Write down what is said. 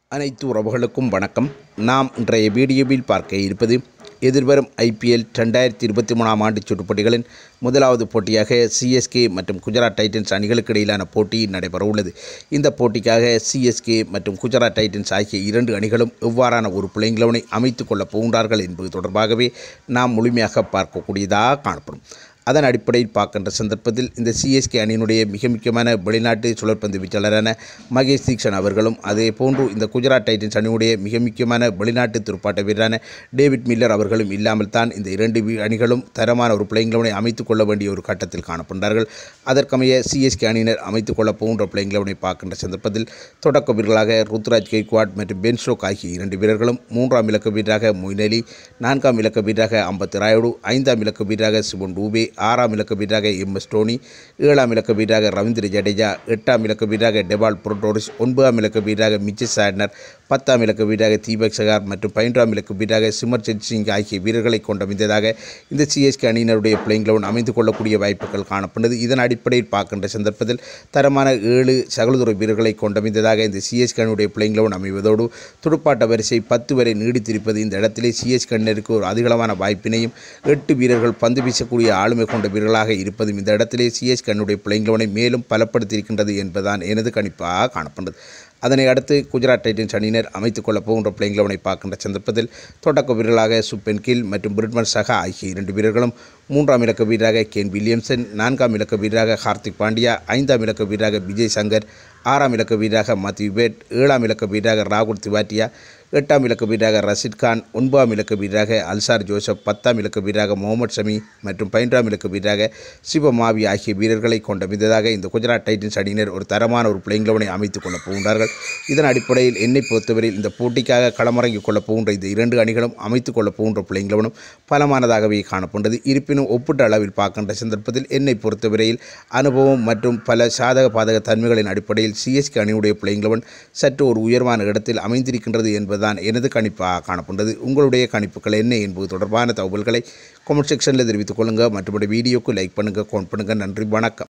அனைத்து உறவுகளுக்கும் வணக்கம் நாம் இன்றைய வீடியோவில் பார்க்க இருப்பது எதிர்வரும் ஐபிஎல் ரெண்டாயிரத்தி இருபத்தி மூணாம் ஆண்டு சுற்றுப்போட்டிகளின் முதலாவது போட்டியாக சிஎஸ்கே மற்றும் குஜராத் டைட்டன்ஸ் அணிகளுக்கு இடையிலான போட்டி நடைபெறவுள்ளது இந்த போட்டிக்காக சிஎஸ்கே மற்றும் குஜராத் டைட்டன்ஸ் ஆகிய இரண்டு அணிகளும் எவ்வாறான ஒரு பிள்ளைங்களவனை அமைத்துக் கொள்ளப் போகின்றார்கள் என்பது தொடர்பாகவே நாம் முழுமையாக பார்க்கக்கூடியதாக காணப்படும் அதன் அடிப்படையில் பார்க்கின்ற சந்தர்ப்பத்தில் இந்த சிஎஸ்கே அணியினுடைய மிக முக்கியமான வெளிநாட்டு சுழற்பந்து வீச்சாளரான மகேஷ் தீக்ஷன் அவர்களும் அதே போன்று இந்த குஜராத் டைட்டன்ஸ் அணியுடைய மிக முக்கியமான வெளிநாட்டு துடுப்பாட்ட வீரரான டேவிட் மில்லர் அவர்களும் இல்லாமல் தான் இந்த இரண்டு வீ- அணிகளும் தரமான ஒரு பிள்ளைங்களவனை அமைத்துக் கொள்ள வேண்டிய ஒரு கட்டத்தில் காணப்படுகிறார்கள் அதற்கமைய சிஎஸ்கே அணியினர் அமைத்துக் கொள்ள போகின்ற பிள்ளைங்களவனை பார்க்கின்ற சந்தர்ப்பத்தில் தொடக்க வீரர்களாக ருத்ராஜ் கெய்க்வாட் மற்றும் பென் ஸ்டோக் ஆகிய இரண்டு வீரர்களும் மூன்றாம் இலக்க வீரராக மொயின் அலி நான்காம் இலக்க வீரராக அம்பத் ராயுடு ஐந்தாம் இலக்க வீரராக சிவன் டூபே ஆறாம் இலக்க வீரராக எம் எஸ் டோனி ஏழாம் இலக்க வீரராக ரவீந்திர ஜடேஜா எட்டாம் இலக்க வீரராக டெபால் புரோட்டோரிஸ் ஒன்பதாம் இலக்க வீரராக மிச்சஸ் சாட்னர் பத்தாம் இலக்க வீரராக தீபக் சகார் மற்றும் பதினொன்றாம் இலக்க வீரராக சிமர்ஜித் சிங் ஆகிய வீரர்களை கொண்டமைந்ததாக இந்த சிஎஸ்கே அணியினருடைய பிளேயிங் லெவன் அமைந்து கொள்ளக்கூடிய வாய்ப்புகள் காணப்படுது இதன் அடிப்படையில் பார்க்கின்ற சந்தர்ப்பத்தில் தரமான ஏழு சகலதுறை வீரர்களை கொண்டமைந்ததாக இந்த சிஎஸ்கே அணியுடைய பிளேயிங் லெவன் அமைவதோடு துடுப்பாட்ட வரிசை பத்து வரை நீடித்திருப்பது இந்த இடத்திலே சிஎஸ்கே அணியினருக்கு ஒரு அதிகளவான வாய்ப்பினையும் எட்டு வீரர்கள் பந்து வீசக்கூடிய ஆளுமை கொண்ட வீரர்களாக இருப்பதும் இந்த இடத்திலே சிஎஸ்கே அணியுடைய பிளேயிங் லெவனை மேலும் பலப்படுத்தியிருக்கின்றது என்பதுதான் எனது கணிப்பாக காணப்படுது அதனை அடுத்து குஜராத் டைட்டன்ஸ் அணியினர் அமைத்துக் கொள்ளப் போகின்ற பிளேயிங் லெவனை பார்க்கின்ற சந்தர்ப்பத்தில் தொடக்க வீரர்களாக சுப்பென் கில் மற்றும் பிரிட்மன் சஹா ஆகிய இரண்டு வீரர்களும் மூன்றாம் இலக்க வீரராக கேன் வில்லியம்சன் நான்காம் இலக்க வீரராக ஹார்திக் பாண்டியா ஐந்தாம் இலக்க வீரராக விஜய் சங்கர் ஆறாம் இலக்க வீரராக மத்யூ பேட் ஏழாம் இலக்க வீரராக ராகுல் திவாட்டியா எட்டாம் இலக்க வீரராக ரஷித் கான் ஒன்பதாம் இலக்க வீரராக அல்சார் ஜோசப் பத்தாம் இலக்க வீரராக முகமது ஷமி மற்றும் பதினொன்றாம் இலக்க வீரராக சிவமாவி ஆகிய வீரர்களை கொண்ட விததாக இந்த குஜராத் டைட்டன்ஸ் அணியினர் ஒரு தரமான ஒரு பிளேயிங் லெவனை அமைத்துக் கொள்ளப் போகின்றார்கள் இதன் அடிப்படையில் என்னை பொறுத்தவரையில் இந்த போட்டிக்காக களமிறங்கிக் கொள்ளப் போகின்ற இந்த இரண்டு அணிகளும் அமைத்துக் கொள்ளப் போகின்ற பிளேயிங் லெவனும் பலமானதாகவே காணப்படுகிறது இருப்பினும் ஒப்பிட்ட அளவில் பார்க்கின்ற சந்தர்ப்பத்தில் என்னை பொறுத்தவரையில் அனுபவம் மற்றும் பல சாதக பாதக தன்மைகளின் அடிப்படையில் சிஎஸ்கே அணியுடைய பிளேயிங் லெவன் சற்று ஒரு உயர்வான இடத்தில் அமைந்திருக்கின்றது என்பதுதான் எனது கணிப்பாக காணப்படுகிறது உங்களுடைய கணிப்புகள் என்ன என்பது தொடர்பான தகவல்களை கமெண்ட் செக்ஷனில் தெரிவித்துக் கொள்ளுங்கள் மற்றபடி வீடியோக்கு லைக் பண்ணுங்கள் கமெண்ட் பண்ணுங்கள் நன்றி வணக்கம்